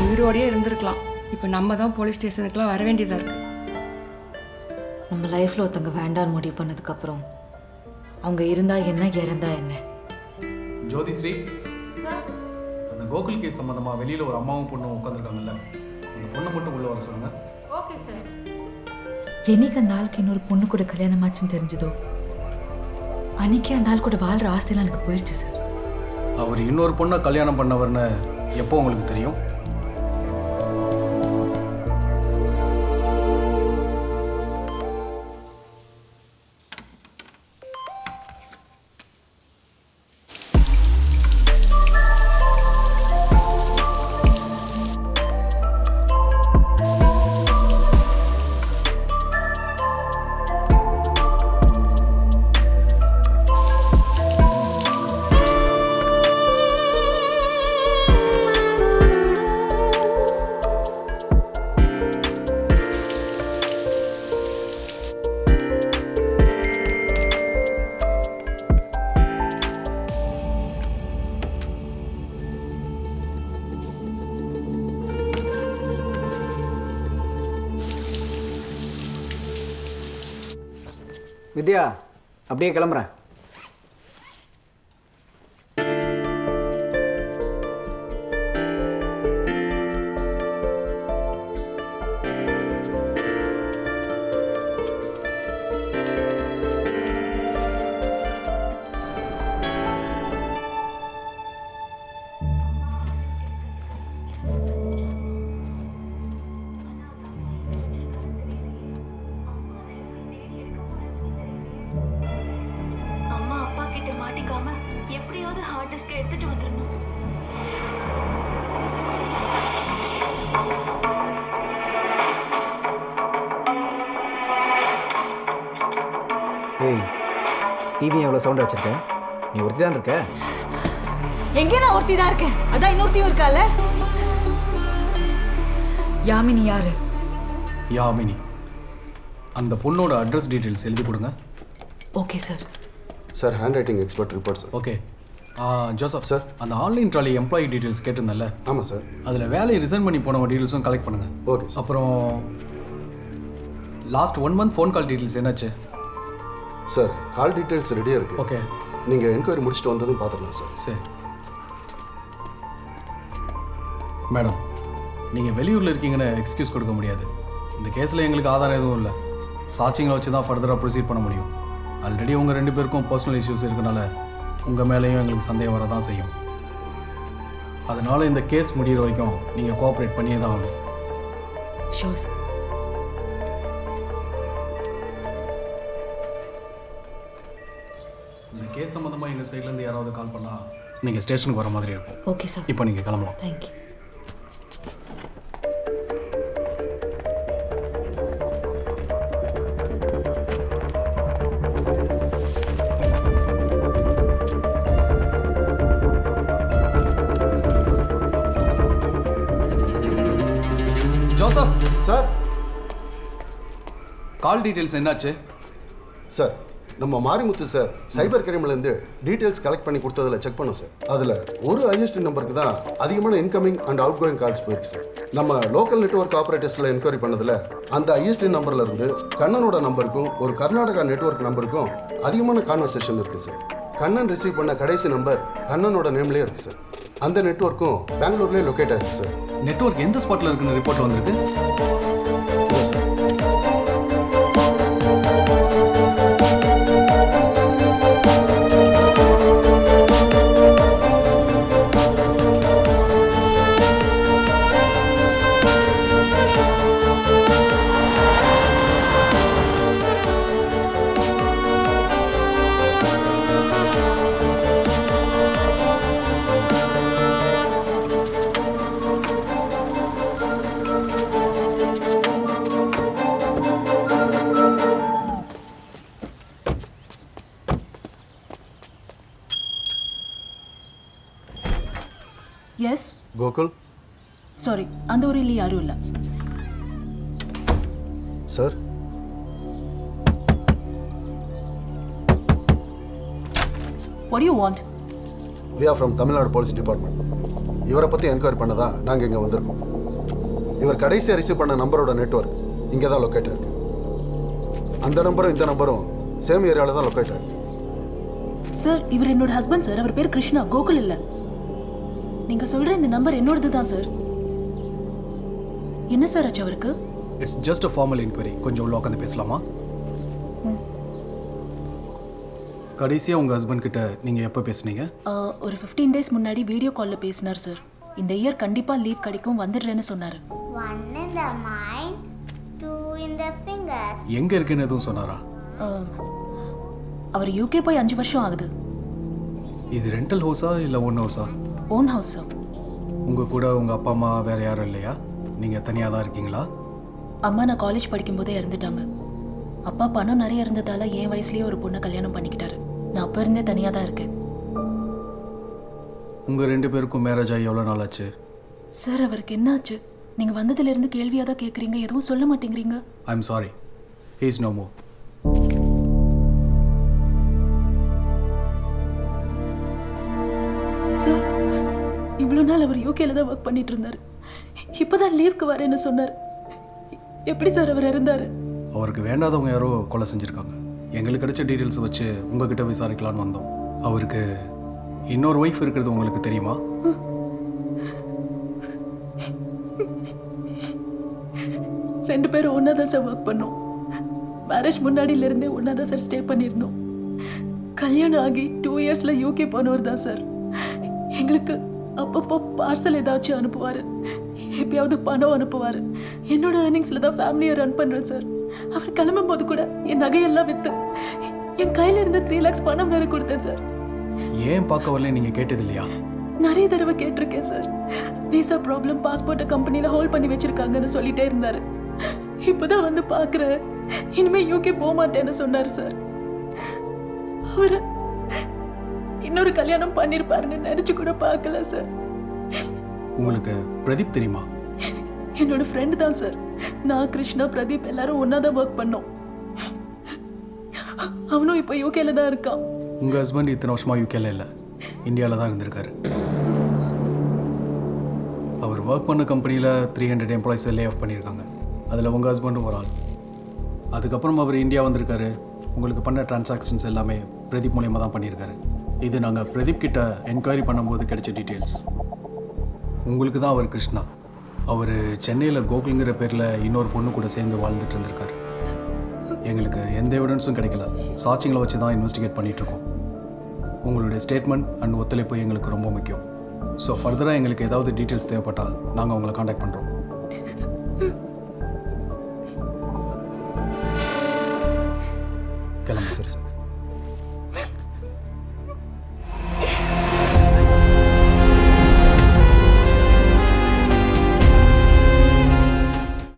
உயிரோடயே இருந்திருக்கலாம் இப்போ நம்ம தான் போலீஸ் ஸ்டேஷனுக்குலாம் வர வேண்டியதாக இருக்கு நம்ம லைஃப்பில் ஒருத்தங்க வேண்டான்னு முடிவு பண்ணதுக்கப்புறம் அவங்க இருந்தா என்ன இறந்தா என்ன ஜோதிஸ்ரீ அந்த கோகுல் கேஸ் சம்மந்தமா வெளியில ஒரு அம்மாவும் பொண்ணும் உட்காந்துருக்காங்கல்ல அந்த பொண்ணை மட்டும் உள்ள வர சொல்லுங்க ஓகே சார் என்னைக்கு அந்த ஆளுக்கு இன்னொரு பொண்ணு கூட கல்யாணம் ஆச்சுன்னு தெரிஞ்சதோ அன்னைக்கே அந்த ஆள் கூட வாழ்ற ஆசையெல்லாம் எனக்கு போயிடுச்சு சார் அவர் இன்னொரு பொண்ணை கல்யாணம் பண்ணவர்னு எப்போ உங்களுக்கு தெரியும் வித்யா அப்படியே கிளம்புறேன் அம்மா அப்பா கிட்ட மாட்டிக்காம எப்படியாவது ஹார்ட் டிஸ்க் எடுத்துட்டு வந்துடணும் ஏய் டிவி எவ்வளோ சவுண்ட் வச்சிருக்க நீ ஒருத்தி தான் இருக்க எங்கே நான் ஒருத்தி தான் இருக்கேன் அதான் இன்னொருத்தியும் இருக்கால யாமினி யாரு யாமினி அந்த பொண்ணோட அட்ரஸ் டீட்டெயில்ஸ் எழுதி கொடுங்க okay sir sir hand writing expert report sir okay Joseph sir அந்த ஆன்லைன் ட்ராலி எம்ப்ளாயி டீட்டெயில்ஸ் கேட்டிருந்தேன்ல ஆமாம் சார் அதில் வேலையை ரிசைன் பண்ணி போனவங்க டீட்டெயில்ஸும் கலெக்ட் பண்ணுங்க ஓகே சார் அப்புறம் last one month phone call details என்னாச்சு சார் கால் டீட்டெயில்ஸ் ரெடியாக இருக்கு ஓகே நீங்கள் என்கொயரி முடிச்சுட்டு வந்ததும் பார்த்துடலாம் சார் சரி மேடம் நீங்கள் வெளியூரில் இருக்கீங்கன்னு எக்ஸ்கியூஸ் கொடுக்க முடியாது இந்த கேஸில் எங்களுக்கு ஆதாரம் எதுவும் இல்லை சாட்சிங்களை வச்சு தான் ஃபர்தராக ப்ரொசீட் பண்ண முடியும் ஆல்ரெடி உங்கள் ரெண்டு பேருக்கும் பர்சனல் இஷ்யூஸ் இருக்கனால உங்கள் மேலேயும் எங்களுக்கு சந்தேகம் வர தான் செய்யும் அதனால இந்த கேஸ் முடியிற வரைக்கும் நீங்கள் கோஆப்ரேட் பண்ணியே தான் ஆகணும் ஷோர் சார் இந்த கேஸ் சம்மந்தமாக எங்கள் சைட்லேருந்து யாராவது கால் பண்ணால் நீங்கள் ஸ்டேஷனுக்கு வர மாதிரி இருக்கும் ஓகே சார் இப்போ நீங்கள் கிளம்பலாம் thank you Joseph sir call details என்னாச்சு சார் நம்ம மாரிமுத்து சார் சைபர் கிரைம்லேருந்து டீட்டெயில்ஸ் கலெக்ட் பண்ணி கொடுத்ததில் செக் பண்ணோம் சார் அதில் ஒரு ஐஎஸ்டி நம்பருக்கு தான் அதிகமான incoming and out going calls போயிருக்கு சார் நம்ம லோக்கல் நெட்வொர்க் ஆப்ரேட்டர்ஸில் என்கொயரி பண்ணதில் அந்த ஐஎஸ்டி நம்பர்ல இருந்து கண்ணனோட நம்பருக்கும் ஒரு கர்நாடகா நெட்வொர்க் நம்பருக்கும் அதிகமான கான்வர்சேஷன் இருக்குது சார் கண்ணன் ரிசீவ் பண்ண கடைசி நம்பர் கண்ணனோட நேம்லேயே இருக்குது சார் அந்த நெட்வொர்க்கும் பெங்களூர்லேயே லொக்கேட் ஆயிருக்கு சார் நெட்வொர்க் எந்த ஸ்பாட்டில் இருக்குன்னு ரிப்போர்ட் வந்திருக்கு இதோ சார் எஸ் கோகுல் சாரி அந்த ஊரில் யாரும் இல்லை sir what you want we are from Tamil Nadu police department இவரை பற்றி என்கொயரி பண்ண தான் நாங்கள் இங்கே வந்திருக்கோம் இவர் கடைசியாக ரிசீவ் பண்ண நம்பரோட நெட்வொர்க் இங்கே தான் லொக்கேட் இருக்கு அந்த நம்பரும் இந்த நம்பரும் சேம் ஏரியாவில் தான் லொக்கேட் ஆயிருக்கு சார் இவர் என்னோட ஹஸ்பண்ட் சார் அவர் பேர் கிருஷ்ணா கோகுல் இல்ல நீங்க சொல்ற இந்த நம்பர் என்னோடது தான் சார் என்ன சார் ஆச்சு அவருக்கு it's just a formal enquiry கொஞ்சம் உள்ள உட்காந்து பேசலாமா கடைசியாக உங்கள் ஹஸ்பண்ட் கிட்ட நீங்கள் எப்போ பேசுனீங்க ஆ, ஒரு 15 டேஸ் முன்னாடி வீடியோ காலில் பேசினார் சார் இந்த இயர் கண்டிப்பா லீவ் கிடைக்கும் வந்துடுறேன்னு சொன்னாரு One in the mind, two in the finger. எங்கே இருக்குன்னு எதுவும் சொன்னாரா ஆ, அவர் யூகே போய் அஞ்சு வருஷம் ஆகுது இது ரெண்டல் ஹவுஸா இல்லை ஒன் ஹவுஸா ஓன் ஹவுஸ் சார் உங்கள் கூட உங்கள் அப்பா அம்மா வேறு யாரும் இல்லையா நீங்கள் தனியாக தான் இருக்கீங்களா அம்மா நான் காலேஜ் படிக்கும்போதே இறந்துட்டாங்க அப்பா பணம் நிறைய இருந்ததால என் வயசுலயே ஒரு பொண்ணை கல்யாணம் பண்ணிக்கிட்டாரு நான் அப்ப இருந்தே தனியா தான் இருக்கேன் உங்கள் ரெண்டு பேருக்கும் மேரேஜ் ஆகி எவ்வளோ நாள் ஆச்சு சார் அவருக்கு என்னாச்சு நீங்க வந்ததுல இருந்து கேள்வியா தான் கேக்குறீங்க எதுவும் சொல்ல மாட்டேங்கிறீங்க I am sorry he's no more sir இவ்வளோ நாள் அவர் யூகேல தான் ஒர்க் பண்ணிட்டு இருந்தாரு இப்பதான் லீவுக்கு வரேன்னு சொன்னார் எப்படி சார் அவர் இருந்தாரு அவருக்கு வேண்டாதவங்க யாரோ கொலை செஞ்சுருக்காங்க எங்களுக்கு கிடைச்ச டீட்டெயில்ஸ் வச்சு உங்ககிட்ட விசாரிக்கலான்னு வந்தோம் அவருக்கு இன்னொரு ஒய்ஃப் இருக்கிறது உங்களுக்கு தெரியுமா ரெண்டு பேரும் ஒன்றா தான் சார் ஒர்க் பண்ணோம் மேரேஜ் முன்னாடியில இருந்தே ஒன்றா தான் சார் ஸ்டே பண்ணியிருந்தோம் கல்யாணம் ஆகி டூ இயர்ஸில் யூகே போனவர் தான் சார் எங்களுக்கு அப்பப்போ பார்சல் ஏதாச்சும் அனுப்புவார் எப்பயாவது பணம் அனுப்புவார் என்னோட ஏர்னிங்ஸில் தான் ஃபேமிலியை ரன் பண்ணுறேன் சார் அவர் கிளம்பும் போது கூட என் நகையெல்லாம் விற்று என் கையில் இருந்த த்ரீ லேக்ஸ் பணம் வேறு கொடுத்தேன் சார் ஏன் பார்க்க வரல நீங்கள் கேட்டது இல்லையா நிறைய தடவை கேட்டிருக்கேன் சார் விசா ப்ராப்ளம் பாஸ்போர்ட்டை கம்பெனியில் ஹோல்ட் பண்ணி வச்சிருக்காங்கன்னு சொல்லிட்டே இருந்தாரு இப்போதான் வந்து பார்க்குறேன் இனிமே யூகே போக மாட்டேன்னு சொன்னார் சார் அவர் இன்னொரு கல்யாணம் பண்ணியிருப்பாருன்னு நினச்சி கூட பார்க்கல சார் உங்களுக்கு பிரதீப் தெரியுமா என்னோட ஃப்ரெண்டு தான் சார் நான் கிருஷ்ணா பிரதீப் எல்லாரும் ஒன்றா தான் ஒர்க் பண்ணோம் அவனும் இப்போ யூகேல தான் இருக்கான் உங்கள் ஹஸ்பண்ட் இத்தனை வருஷமாக யூகேல இல்லை இந்தியாவில் தான் இருந்திருக்காரு அவர் ஒர்க் பண்ண கம்பெனியில் த்ரீ ஹண்ட்ரட் எம்ப்ளாயிஸை லே ஆஃப் பண்ணியிருக்காங்க அதில் உங்கள் ஹஸ்பண்டும் ஒரு ஆள் அதுக்கப்புறம் அவர் இந்தியா வந்திருக்காரு உங்களுக்கு பண்ண டிரான்சாக்ஷன்ஸ் எல்லாமே பிரதீப் மூலியமாக தான் பண்ணியிருக்காரு இது நாங்கள் பிரதீப் கிட்ட என்கொயரி பண்ணும்போது கிடைச்ச டீட்டெயில்ஸ் உங்களுக்கு தான் அவர் கிருஷ்ணா அவர் சென்னையில் கோகுலுங்கிற பேரில் இன்னொரு பொண்ணு கூட சேர்ந்து வாழ்ந்துட்டு இருந்திருக்காரு எங்களுக்கு எந்த எவிடன்ஸும் கிடைக்கல சாட்சிங்களை வச்சு தான் இன்வெஸ்டிகேட் பண்ணிகிட்ருக்கோம் உங்களுடைய ஸ்டேட்மெண்ட் அண்ட் ஒத்துழைப்பு எங்களுக்கு ரொம்ப முக்கியம் ஸோ ஃபர்தராக எங்களுக்கு ஏதாவது டீட்டெயில்ஸ் தேவைப்பட்டால் நாங்கள் உங்களை காண்டாக்ட் பண்ணுறோம்